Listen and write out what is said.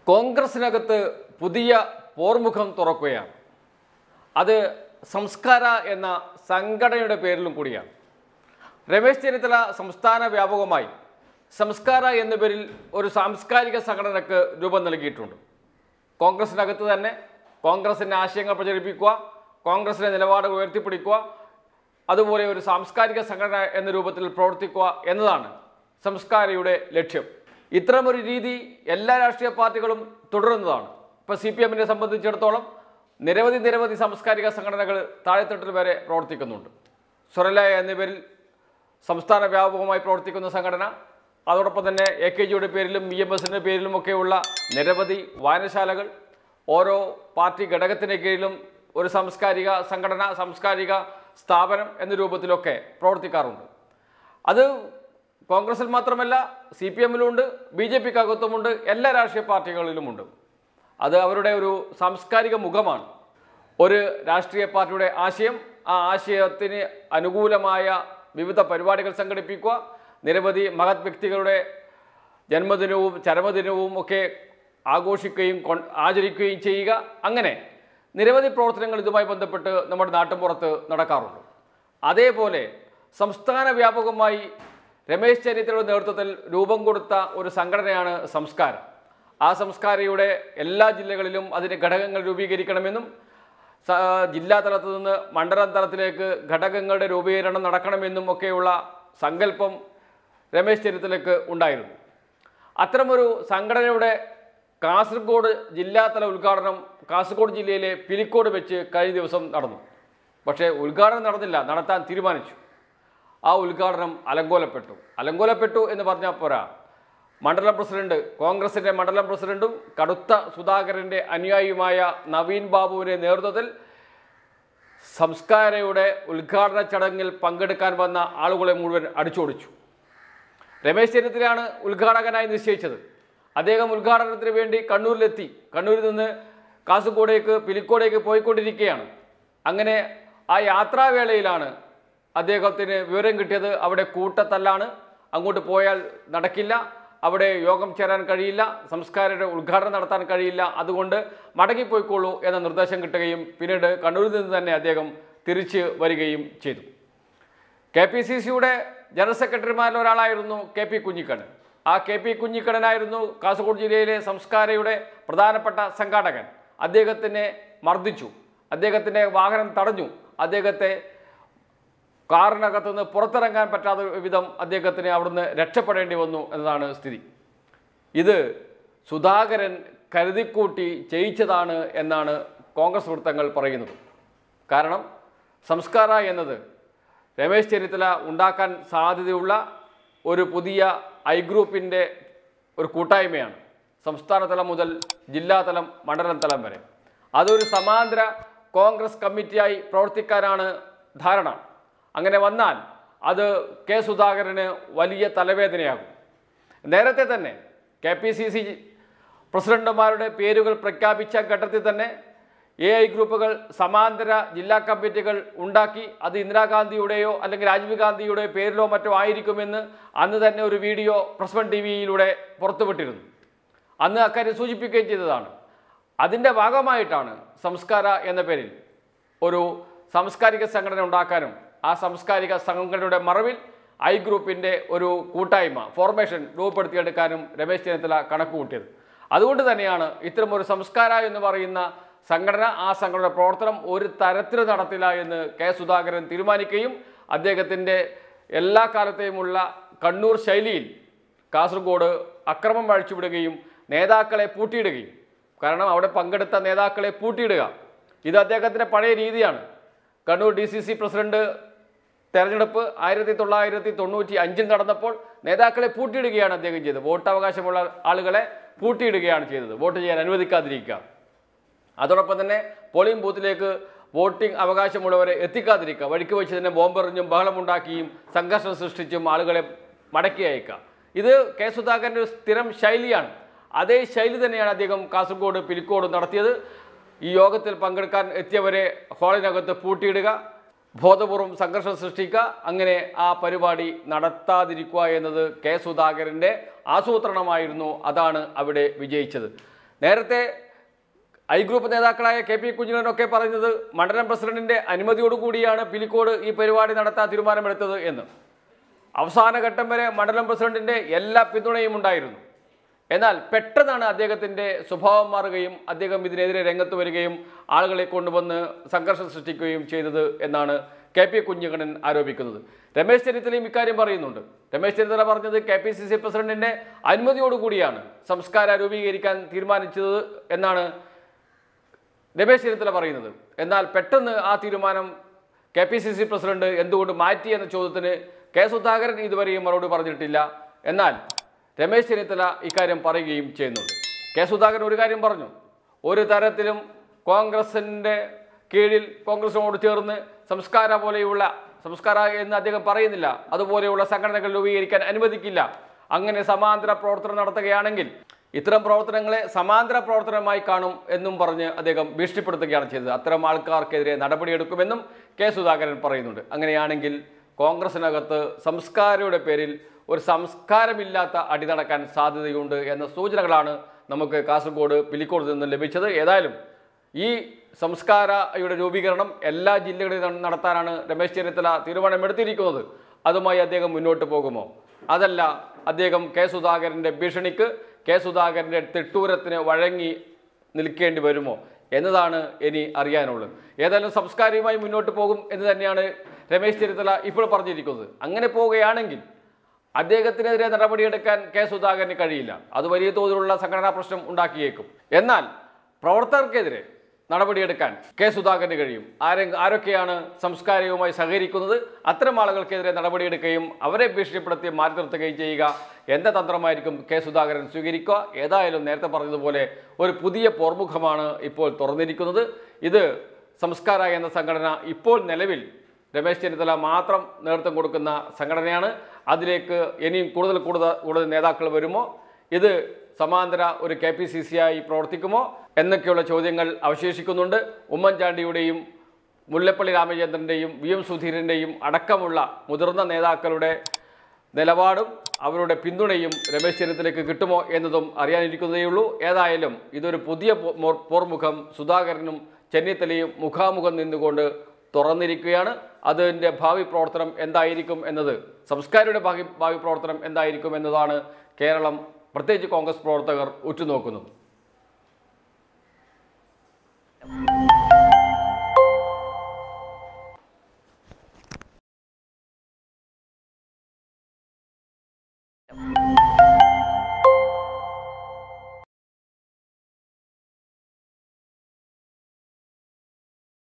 കോൺഗ്രസിനകത്ത് പുതിയ പോർമുഖം തുറക്കുകയാണ് അത് സംസ്കാര എന്ന സംഘടനയുടെ പേരിലും കൂടിയാണ് രമേശ് ചെന്നിത്തല സംസ്ഥാന വ്യാപകമായി സംസ്കാര എന്ന പേരിൽ ഒരു സാംസ്കാരിക സംഘടനയ്ക്ക് രൂപം നൽകിയിട്ടുണ്ട് കോൺഗ്രസിനകത്ത് തന്നെ കോൺഗ്രസിൻ്റെ ആശയങ്ങൾ പ്രചരിപ്പിക്കുക കോൺഗ്രസിൻ്റെ നിലപാടുകൾ ഉയർത്തിപ്പിടിക്കുക അതുപോലെ ഒരു സാംസ്കാരിക സംഘടന എന്ന രൂപത്തിൽ പ്രവർത്തിക്കുക എന്നതാണ് സംസ്കാരയുടെ ലക്ഷ്യം ഇത്തരമൊരു രീതി എല്ലാ രാഷ്ട്രീയ പാർട്ടികളും തുടരുന്നതാണ് ഇപ്പോൾ സി പി എമ്മിനെ സംബന്ധിച്ചിടത്തോളം നിരവധി നിരവധി സാംസ്കാരിക സംഘടനകൾ താഴെത്തട്ടിൽ വരെ പ്രവർത്തിക്കുന്നുണ്ട് സ്വരലയ എന്ന പേരിൽ സംസ്ഥാന വ്യാപകമായി പ്രവർത്തിക്കുന്ന സംഘടന അതോടൊപ്പം തന്നെ എ കെ ജിയുടെ പേരിലും ഇ എം എസിൻ്റെ പേരിലുമൊക്കെയുള്ള നിരവധി വായനശാലകൾ ഓരോ പാർട്ടി ഘടകത്തിന് കീഴിലും ഒരു സാംസ്കാരിക സംഘടന സാംസ്കാരിക സ്ഥാപനം എന്ന രൂപത്തിലൊക്കെ പ്രവർത്തിക്കാറുണ്ട് അത് കോൺഗ്രസിൽ മാത്രമല്ല സി പി എമ്മിലുമുണ്ട് ബി ജെ പിക്കകത്തുമുണ്ട് എല്ലാ രാഷ്ട്രീയ പാർട്ടികളിലുമുണ്ട് അത് അവരുടെ ഒരു സാംസ്കാരിക മുഖമാണ് ഒരു രാഷ്ട്രീയ പാർട്ടിയുടെ ആശയം ആ ആശയത്തിന് അനുകൂലമായ വിവിധ പരിപാടികൾ സംഘടിപ്പിക്കുക നിരവധി മഹത് വ്യക്തികളുടെ ജന്മദിനവും ചരമദിനവും ഒക്കെ ആഘോഷിക്കുകയും കൊൺ- ആചരിക്കുകയും ചെയ്യുക അങ്ങനെ നിരവധി പ്രവർത്തനങ്ങൾ ഇതുമായി ബന്ധപ്പെട്ട് നമ്മുടെ നാട്ടിൻപുറത്ത് നടക്കാറുണ്ട് അതേപോലെ സംസ്ഥാന വ്യാപകമായി രമേശ് ചെന്നിത്തലയുടെ നേതൃത്വത്തിൽ രൂപം കൊടുത്ത ഒരു സംഘടനയാണ് സംസ്കാരം ആ സംസ്കാരയുടെ എല്ലാ ജില്ലകളിലും അതിൻ്റെ ഘടകങ്ങൾ രൂപീകരിക്കണമെന്നും സ- ജില്ലാ തലത്തിൽ നിന്ന് മണ്ഡലം തലത്തിലേക്ക് ഘടകങ്ങളുടെ രൂപീകരണം നടക്കണമെന്നും ഒക്കെയുള്ള സങ്കല്പം രമേശ് ചെന്നിത്തലയ്ക്ക് ഉണ്ടായിരുന്നു അത്തരമൊരു സംഘടനയുടെ കാസർഗോഡ് ജില്ലാതല ഉദ്ഘാടനം കാസർഗോഡ് ജില്ലയിലെ പിലിക്കോട് വെച്ച് കഴിഞ്ഞ ദിവസം നടന്നു പക്ഷേ ഉദ്ഘാടനം നടന്നില്ല നടത്താൻ തീരുമാനിച്ചു ആ ഉദ്ഘാടനം അലങ്കോലപ്പെട്ടു അലങ്കോലപ്പെട്ടു എന്ന് പറഞ്ഞാൽ പോരാ മണ്ഡലം പ്രസിഡന്റ് കോൺഗ്രസിൻ്റെ മണ്ഡലം പ്രസിഡന്റും കടുത്ത സുധാകരൻ്റെ അനുയായിയുമായ നവീൻ ബാബുവിൻ്റെ നേതൃത്വത്തിൽ സംസ്കാരയുടെ ഉദ്ഘാടന ചടങ്ങിൽ പങ്കെടുക്കാൻ വന്ന ആളുകളെ മുഴുവൻ അടിച്ചോടിച്ചു രമേശ് ചെന്നിത്തലയാണ് ഉദ്ഘാടകനായി നിശ്ചയിച്ചത് അദ്ദേഹം ഉദ്ഘാടനത്തിന് വേണ്ടി കണ്ണൂരിലെത്തി കണ്ണൂരിൽ നിന്ന് കാസർഗോഡേക്ക് പിലിക്കോടേക്ക് പോയിക്കൊണ്ടിരിക്കുകയാണ് അങ്ങനെ ആ യാത്രാവേളയിലാണ് അദ്ദേഹത്തിന് വിവരം കിട്ടിയത് അവിടെ കൂട്ടത്തല്ലാണ് അങ്ങോട്ട് പോയാൽ നടക്കില്ല അവിടെ യോഗം ചേരാൻ കഴിയില്ല സംസ്കാരയുടെ ഉദ്ഘാടനം നടത്താൻ കഴിയില്ല അതുകൊണ്ട് മടങ്ങിപ്പോയിക്കോളൂ എന്ന നിർദ്ദേശം കിട്ടുകയും പിന്നീട് കണ്ണൂരിൽ നിന്ന് തന്നെ അദ്ദേഹം തിരിച്ച് വരികയും ചെയ്തു കെ പി സി സിയുടെ ജനറൽ സെക്രട്ടറിമാരിൽ ഒരാളായിരുന്നു കെ പി കുഞ്ഞിക്കണ്ണൻ ആ കെ പി കുഞ്ഞിക്കണ്ണനായിരുന്നു കാസർഗോഡ് ജില്ലയിലെ സംസ്കാരയുടെ പ്രധാനപ്പെട്ട സംഘാടകൻ അദ്ദേഹത്തിനെ മർദ്ദിച്ചു അദ്ദേഹത്തിൻ്റെ വാഹനം തടഞ്ഞു അദ്ദേഹത്തെ കാറിനകത്ത് നിന്ന് പുറത്തിറങ്ങാൻ പറ്റാത്ത വിധം അദ്ദേഹത്തിന് അവിടുന്ന് രക്ഷപ്പെടേണ്ടി വന്നു എന്നതാണ് സ്ഥിതി ഇത് സുധാകരൻ കരുതിക്കൂട്ടി ചെയ്യിച്ചതാണ് എന്നാണ് കോൺഗ്രസ് വൃത്തങ്ങൾ പറയുന്നത് കാരണം സംസ്കാര എന്നത് രമേശ് ചെന്നിത്തല ഉണ്ടാക്കാൻ സാധ്യതയുള്ള ഒരു പുതിയ ഐ ഗ്രൂപ്പിൻ്റെ ഒരു കൂട്ടായ്മയാണ് സംസ്ഥാന തലം മുതൽ ജില്ലാതലം മണ്ഡലം തലം വരെ അതൊരു സമാന്തര കോൺഗ്രസ് കമ്മിറ്റിയായി പ്രവർത്തിക്കാനാണ് ധാരണ അങ്ങനെ വന്നാൽ അത് കെ സുധാകരന് വലിയ തലവേദനയാകും നേരത്തെ തന്നെ കെ പി സി സി പ്രസിഡന്റുമാരുടെ പേരുകൾ പ്രഖ്യാപിച്ച ഘട്ടത്തിൽ തന്നെ എ ഐ ഗ്രൂപ്പുകൾ സമാന്തര ജില്ലാ കമ്മിറ്റികൾ ഉണ്ടാക്കി അത് ഇന്ദിരാഗാന്ധിയുടെയോ അല്ലെങ്കിൽ രാജീവ് ഗാന്ധിയുടെയോ പേരിലോ മറ്റോ ആയിരിക്കുമെന്ന് അന്ന് തന്നെ ഒരു വീഡിയോ പ്രസ് വൺ ടി വിയിലൂടെ പുറത്തുവിട്ടിരുന്നു അന്ന് അക്കാര്യം സൂചിപ്പിക്കുകയും ചെയ്തതാണ് അതിൻ്റെ ഭാഗമായിട്ടാണ് സംസ്കാര എന്ന പേരിൽ ഒരു സാംസ്കാരിക സംഘടന ഉണ്ടാക്കാനും ആ സാംസ്കാരിക സംഘടനയുടെ മറവിൽ ഐ ഗ്രൂപ്പിൻ്റെ ഒരു കൂട്ടായ്മ ഫോർമേഷൻ രൂപപ്പെടുത്തിയെടുക്കാനും രമേശ് ചെന്നിത്തല കണക്ക് കൂട്ടിയത് അതുകൊണ്ട് തന്നെയാണ് ഇത്തരമൊരു സംസ്കാര എന്ന് പറയുന്ന സംഘടന ആ സംഘടനയുടെ പ്രവർത്തനം ഒരു തരത്തിൽ നടത്തില്ല എന്ന് കെ സുധാകരൻ തീരുമാനിക്കുകയും അദ്ദേഹത്തിൻ്റെ എല്ലാ കാലത്തെയുമുള്ള കണ്ണൂർ ശൈലിയിൽ കാസർഗോഡ് അക്രമം അഴിച്ചുവിടുകയും നേതാക്കളെ പൂട്ടിയിടുകയും കാരണം അവിടെ പങ്കെടുത്ത നേതാക്കളെ പൂട്ടിയിടുക ഇത് അദ്ദേഹത്തിൻ്റെ പഴയ രീതിയാണ് Kannur D C C president തെരഞ്ഞെടുപ്പ് ആയിരത്തി തൊള്ളായിരത്തി തൊണ്ണൂറ്റി അഞ്ചിൽ നടന്നപ്പോൾ നേതാക്കളെ പൂട്ടിയിടുകയാണ് അദ്ദേഹം ചെയ്തത് വോട്ടവകാശമുള്ള ആളുകളെ പൂട്ടിയിടുകയാണ് ചെയ്തത് വോട്ട് ചെയ്യാൻ അനുവദിക്കാതിരിക്കുക അതോടൊപ്പം തന്നെ പോളിംഗ് ബൂത്തിലേക്ക് വോട്ടിംഗ് അവകാശമുള്ളവരെ എത്തിക്കാതിരിക്കുക വഴിക്ക് വെച്ച് തന്നെ ബോംബെറിഞ്ഞും ബഹളമുണ്ടാക്കിയും സംഘർഷം സൃഷ്ടിച്ചും ആളുകളെ മടക്കി അയക്കുക ഇത് കെ സുധാകരൻ്റെ ഒരു സ്ഥിരം ശൈലിയാണ് അതേ ശൈലി തന്നെയാണ് അദ്ദേഹം കാസർഗോഡ് പിലിക്കോട് നടത്തിയത് ഈ യോഗത്തിൽ പങ്കെടുക്കാൻ എത്തിയവരെ ഹാളിനകത്ത് പൂട്ടിയിടുക ബോധപൂർവം സംഘർഷം സൃഷ്ടിക്കുക അങ്ങനെ ആ പരിപാടി നടത്താതിരിക്കുക എന്നത് കെ സുധാകരൻ്റെ ആസൂത്രണമായിരുന്നു അതാണ് അവിടെ വിജയിച്ചത് നേരത്തെ ഐ ഗ്രൂപ്പ് നേതാക്കളായ കെ പി കുഞ്ഞിനൊക്കെ പറയുന്നത് മണ്ഡലം പ്രസിഡന്റിന്റെ അനുമതിയോടുകൂടിയാണ് പിലിക്കോട് ഈ പരിപാടി നടത്താൻ തീരുമാനമെടുത്തത് എന്ന് അവസാന ഘട്ടം വരെ മണ്ഡലം പ്രസിഡന്റിന്റെ എല്ലാ പിന്തുണയും ഉണ്ടായിരുന്നു എന്നാൽ പെട്ടെന്നാണ് അദ്ദേഹത്തിന്റെ സ്വഭാവം മാറുകയും അദ്ദേഹം ഇതിനെതിരെ രംഗത്ത് വരികയും ആളുകളെ കൊണ്ടുവന്ന് സംഘർഷം സൃഷ്ടിക്കുകയും ചെയ്തത് എന്നാണ് കെ പി കുഞ്ഞിക്കണ്ണൻ ആരോപിക്കുന്നത് രമേശ് ചെന്നിത്തലയും ഇക്കാര്യം പറയുന്നുണ്ട് രമേശ് ചെന്നിത്തല പറഞ്ഞത് കെ പി സി സി പ്രസിഡന്റിന്റെ അനുമതിയോടുകൂടിയാണ് സംസ്കാര രൂപീകരിക്കാൻ തീരുമാനിച്ചത് എന്നാണ് രമേശ് ചെന്നിത്തല പറയുന്നത് എന്നാൽ പെട്ടെന്ന് ആ തീരുമാനം K P C C president എന്തുകൊണ്ട് മാറ്റി എന്ന ചോദ്യത്തിന് കെ സുധാകരൻ ഇതുവരെയും മറുപടി പറഞ്ഞിട്ടില്ല എന്നാൽ രമേശ് ചെന്നിത്തല ഇക്കാര്യം പറയുകയും ചെയ്യുന്നുണ്ട് കെ സുധാകരൻ ഒരു കാര്യം പറഞ്ഞു ഒരു തരത്തിലും കോൺഗ്രസിൻ്റെ കീഴിൽ കോൺഗ്രസിനോട് ചേർന്ന് സംസ്കാര പോലെയുള്ള സംസ്കാര എന്ന് അദ്ദേഹം പറയുന്നില്ല അതുപോലെയുള്ള സംഘടനകൾ രൂപീകരിക്കാൻ അനുവദിക്കില്ല അങ്ങനെ സമാന്തര പ്രവർത്തനം നടത്തുകയാണെങ്കിൽ ഇത്തരം പ്രവർത്തനങ്ങളെ സമാന്തര പ്രവർത്തനമായി കാണും എന്നും പറഞ്ഞ് അദ്ദേഹം ഭീഷണിപ്പെടുത്തുകയാണ് ചെയ്തത് അത്തരം ആൾക്കാർക്കെതിരെ നടപടിയെടുക്കുമെന്നും കെ സുധാകരൻ പറയുന്നുണ്ട് അങ്ങനെയാണെങ്കിൽ കോൺഗ്രസിനകത്ത് സംസ്കാരയുടെ പേരിൽ ഒരു സംസ്കാരമില്ലാത്ത അടി നടക്കാൻ സാധ്യതയുണ്ട് എന്ന സൂചനകളാണ് നമുക്ക് കാസർഗോഡ് പിലിക്കോട് നിന്ന് ലഭിച്ചത് ഏതായാലും ഈ സംസ്കാരയുടെ രൂപീകരണം എല്ലാ ജില്ലകളിലും നട- നടത്താനാണ് രമേശ് ചെന്നിത്തല തീരുമാനമെടുത്തിരിക്കുന്നത് അതുമായി അദ്ദേഹം മുന്നോട്ട് പോകുമോ അതല്ല അദ്ദേഹം കെ സുധാകരൻ്റെ ഭീഷണിക്ക് കെ സുധാകരൻ്റെ തിട്ടൂരത്തിന് വഴങ്ങി നിൽക്കേണ്ടി വരുമോ എന്നതാണ് ഇനി അറിയാനുള്ളത് ഏതായാലും സംസ്കാരവുമായി മുന്നോട്ട് പോകും എന്ന് തന്നെയാണ് രമേശ് ചെന്നിത്തല ഇപ്പോൾ പറഞ്ഞിരിക്കുന്നത് അങ്ങനെ പോവുകയാണെങ്കിൽ അദ്ദേഹത്തിനെതിരെ നടപടിയെടുക്കാൻ കെ സുധാകരന് കഴിയില്ല അത് വലിയ തോതിലുള്ള സംഘടനാ പ്രശ്നം ഉണ്ടാക്കിയേക്കും എന്നാൽ പ്രവർത്തകർക്കെതിരെ നടപടിയെടുക്കാൻ കെ സുധാകരന് കഴിയും ആരെ ആരൊക്കെയാണ് സംസ്കാരവുമായി സഹകരിക്കുന്നത് അത്തരം ആളുകൾക്കെതിരെ നടപടിയെടുക്കുകയും അവരെ ഭീഷണിപ്പെടുത്തി മാറ്റി നിർത്തുകയും ചെയ്യുക എന്ന തന്ത്രമായിരിക്കും കെ സുധാകരൻ സ്വീകരിക്കുക ഏതായാലും നേരത്തെ പറഞ്ഞതുപോലെ ഒരു പുതിയ പോർമുഖമാണ് ഇപ്പോൾ തുറന്നിരിക്കുന്നത് ഇത് സംസ്കാര എന്ന സംഘടന ഇപ്പോൾ നിലവിൽ രമേശ് ചെന്നിത്തല മാത്രം നേതൃത്വം കൊടുക്കുന്ന സംഘടനയാണ് അതിലേക്ക് ഇനിയും കൂടുതൽ കൂടുതൽ കൂടുതൽ നേതാക്കൾ വരുമോ ഇത് സമാന്തര ഒരു കെ പി സി സി ആയി പ്രവർത്തിക്കുമോ എന്നൊക്കെയുള്ള ചോദ്യങ്ങൾ അവശേഷിക്കുന്നുണ്ട് ഉമ്മൻചാണ്ടിയുടെയും മുല്ലപ്പള്ളി രാമചന്ദ്രൻ്റെയും വി എം സുധീരൻ്റെയും അടക്കമുള്ള മുതിർന്ന നേതാക്കളുടെ നിലപാടും അവരുടെ പിന്തുണയും രമേശ് ചെന്നിത്തലയ്ക്ക് കിട്ടുമോ എന്നതും അറിയാനിരിക്കുന്നതേയുള്ളൂ ഏതായാലും ഇതൊരു പുതിയ പോ- മോർ- പോർമുഖം സുധാകരനും ചെന്നിത്തലയും മുഖാമുഖം നിന്നുകൊണ്ട് തുറന്നിരിക്കുകയാണ് അതിൻ്റെ ഭാവി പ്രവർത്തനം എന്തായിരിക്കും എന്നത് സംസ്കാരയുടെ ഭാവി ഭാവി പ്രവർത്തനം എന്തായിരിക്കും എന്നതാണ് കേരളം പ്രത്യേകിച്ച് കോൺഗ്രസ് പ്രവർത്തകർ ഉറ്റുനോക്കുന്നത്